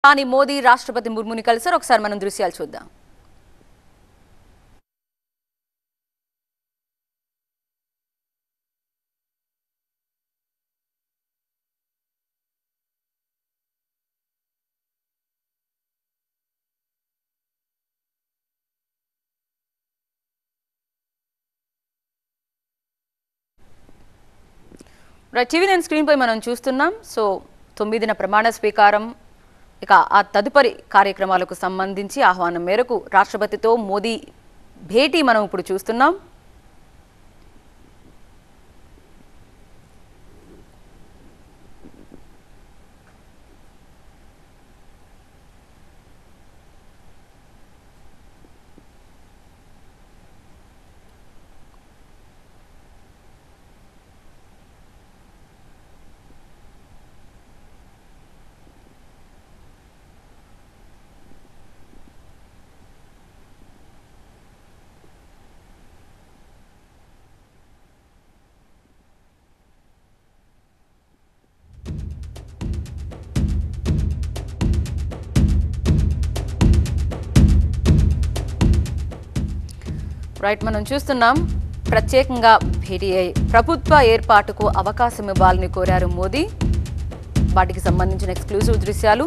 కానీ మోదీ రాష్ట్రపతి ముర్ముని కలిసారు ఒకసారి మనం దృశ్యాలు చూద్దాం రైట్ టీవీ నైన్ స్క్రీన్ పై మనం చూస్తున్నాం సో తొమ్మిదిన ప్రమాణ స్వీకారం ఇక ఆ తదుపరి కార్యక్రమాలకు సంబంధించి ఆహ్వానం మేరకు రాష్ట్రపతితో మోదీ భేటీ మనం ఇప్పుడు చూస్తున్నాం రైట్ మనం చూస్తున్నాం ప్రత్యేకంగా భేటీ అయి ప్రభుత్వ ఏర్పాటుకు అవకాశం ఇవ్వాలని కోరారు మోదీ వాటికి సంబంధించిన ఎక్స్క్లూజివ్ దృశ్యాలు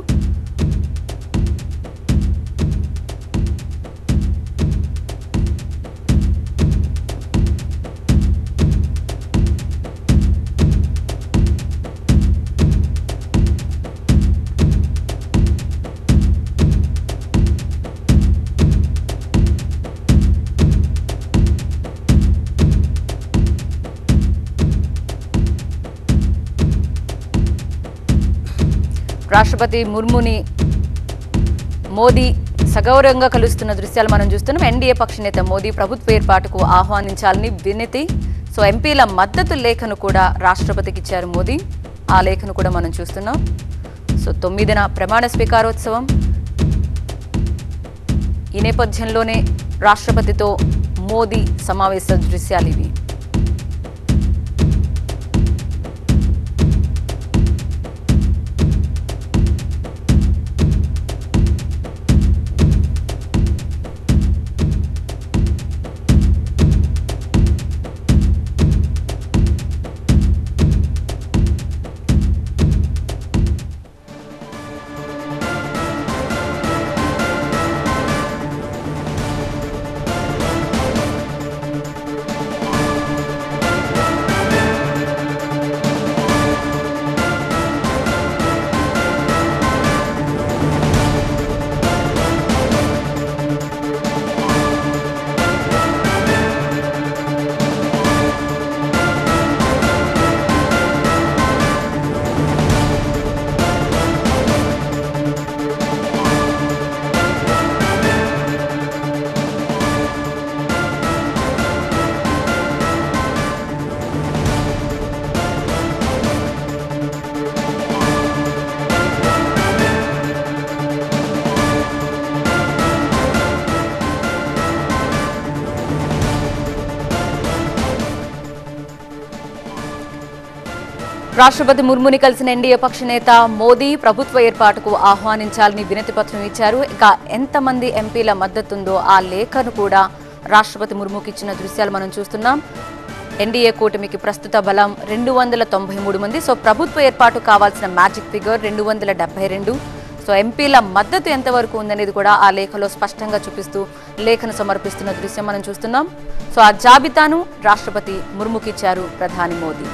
రాష్ట్రపతి ముర్ముని మోదీ సగౌరవంగా కలుస్తున్న దృశ్యాలు మనం చూస్తున్నాం ఎన్డీఏ పక్ష నేత మోదీ ప్రభుత్వ ఏర్పాటుకు ఆహ్వానించాలని వినతి సో ఎంపీల మద్దతు లేఖను కూడా రాష్ట్రపతికి ఇచ్చారు మోదీ ఆ లేఖను కూడా మనం చూస్తున్నాం సో తొమ్మిదిన ప్రమాణ స్వీకారోత్సవం ఈ నేపథ్యంలోనే రాష్ట్రపతితో మోదీ సమావేశ దృశ్యాలు ఇవి రాష్ట్రపతి ముర్ముని కలిసిన ఎన్డీఏ పక్ష నేత మోదీ ప్రభుత్వ ఏర్పాటుకు ఆహ్వానించాలని వినతి పత్రం ఇచ్చారు ఇక ఎంతమంది ఎంపీల మద్దతుందో ఆ లేఖను కూడా రాష్ట్రపతి ముర్ముకి ఇచ్చిన దృశ్యాలు మనం చూస్తున్నాం ఎన్డీఏ కూటమికి ప్రస్తుత బలం రెండు వందల తొంభై మూడు మంది సో ప్రభుత్వ ఏర్పాటు కావాల్సిన మ్యాజిక్ ఫిగర్ రెండు వందల డెబ్బై రెండు సో ఎంపీల మద్దతు ఎంతవరకు ఉందనేది కూడా ఆ లేఖలో స్పష్టంగా చూపిస్తూ లేఖను సమర్పిస్తున్న దృశ్యం మనం చూస్తున్నాం సో ఆ జాబితాను రాష్ట్రపతి ముర్ముకి ఇచ్చారు ప్రధాని మోదీ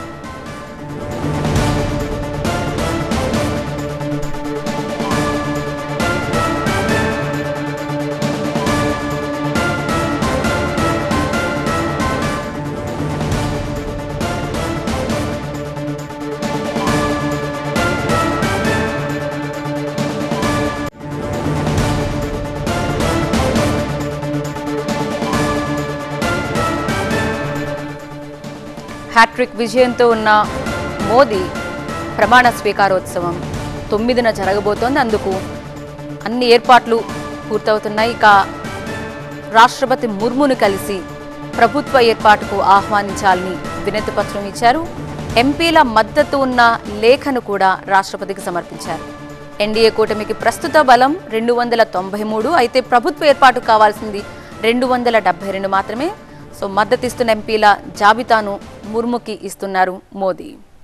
హ్యాట్రిక్ విజయంతో ఉన్న మోదీ ప్రమాణ స్వీకారోత్సవం తొమ్మిదిన జరగబోతోంది అందుకు అన్ని ఏర్పాట్లు పూర్తవుతున్నాయి ఇక రాష్ట్రపతి ముర్మును కలిసి ప్రభుత్వ ఏర్పాటుకు ఆహ్వానించాలని వినతి పత్రం ఇచ్చారు ఎంపీల మద్దతు ఉన్న లేఖను కూడా రాష్ట్రపతికి సమర్పించారు ఎన్డీఏ కూటమికి ప్రస్తుత బలం రెండు వందల తొంభై మూడు అయితే ప్రభుత్వ ఏర్పాటు కావాల్సింది రెండు వందల డెబ్బై రెండు మాత్రమే సో మద్దతిస్తున్న ఎంపీల జాబితాను ముర్ముకి ఇస్తున్నారు మోదీ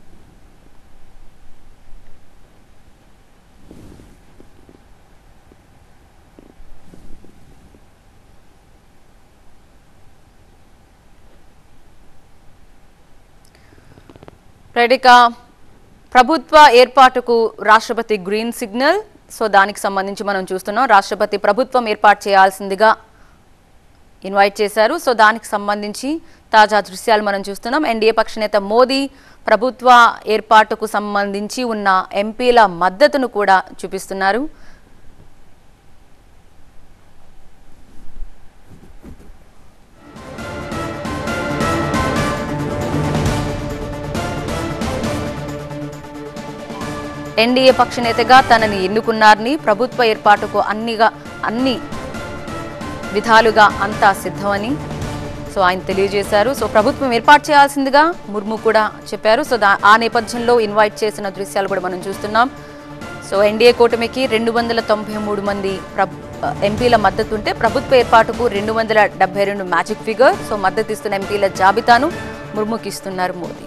రైట్ ప్రభుత్వ ఏర్పాటుకు రాష్ట్రపతి గ్రీన్ సిగ్నల్ సో దానికి సంబంధించి మనం చూస్తున్నాం రాష్ట్రపతి ప్రభుత్వం ఏర్పాటు చేయాల్సిందిగా ఇన్వైట్ చేశారు సో దానికి సంబంధించి తాజా దృశ్యాలు మనం చూస్తున్నాం ఎన్డీఏ పక్ష నేత మోదీ ప్రభుత్వ ఏర్పాటుకు సంబంధించి ఉన్న ఎంపీల మద్దతును కూడా చూపిస్తున్నారు ఎన్డీఏ పక్ష నేతగా తనని ఎన్నుకున్నారని ప్రభుత్వ ఏర్పాటుకు అన్నిగా అన్ని విధాలుగా అంతా సిద్ధమని సో ఆయన తెలియజేశారు సో ప్రభుత్వం ఏర్పాటు చేయాల్సిందిగా ముర్ము కూడా చెప్పారు సో దా ఆ నేపథ్యంలో ఇన్వైట్ చేసిన దృశ్యాలు కూడా మనం చూస్తున్నాం సో ఎన్డీఏ కూటమికి రెండు వందల తొంభై మూడు మంది ప్రభు ఎంపీల మద్దతు ఉంటే ప్రభుత్వ ఏర్పాటుకు రెండు వందల డెబ్బై రెండు మ్యాజిక్ ఫిగర్ సో మద్దతు ఇస్తున్న ఎంపీల జాబితాను ముర్ముకి ఇస్తున్నారు మోదీ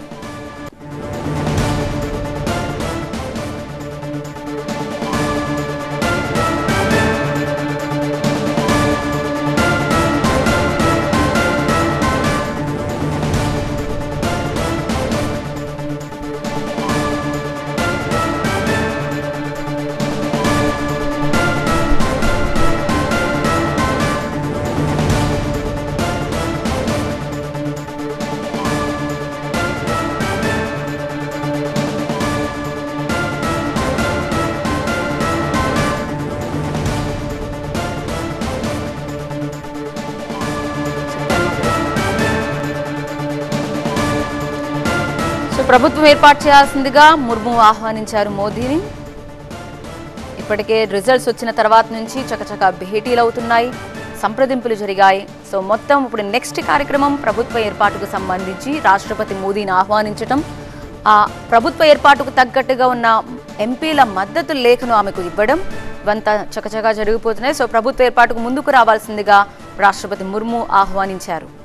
సో ప్రభుత్వం ఏర్పాటు చేయాల్సిందిగా ముర్ము ఆహ్వానించారు మోదీని ఇప్పటికే రిజల్ట్స్ వచ్చిన తర్వాత నుంచి చకచక భేటీలు అవుతున్నాయి సంప్రదింపులు జరిగాయి సో మొత్తం ఇప్పుడు నెక్స్ట్ కార్యక్రమం ప్రభుత్వ ఏర్పాటుకు సంబంధించి రాష్ట్రపతి మోదీని ఆహ్వానించటం ఆ ప్రభుత్వ ఏర్పాటుకు తగ్గట్టుగా ఉన్న ఎంపీల మద్దతు లేఖను ఆమెకు ఇవ్వడం ఇవంతా చకచకా జరిగిపోతున్నాయి సో ప్రభుత్వ ఏర్పాటుకు ముందుకు రావాల్సిందిగా రాష్ట్రపతి ముర్ము ఆహ్వానించారు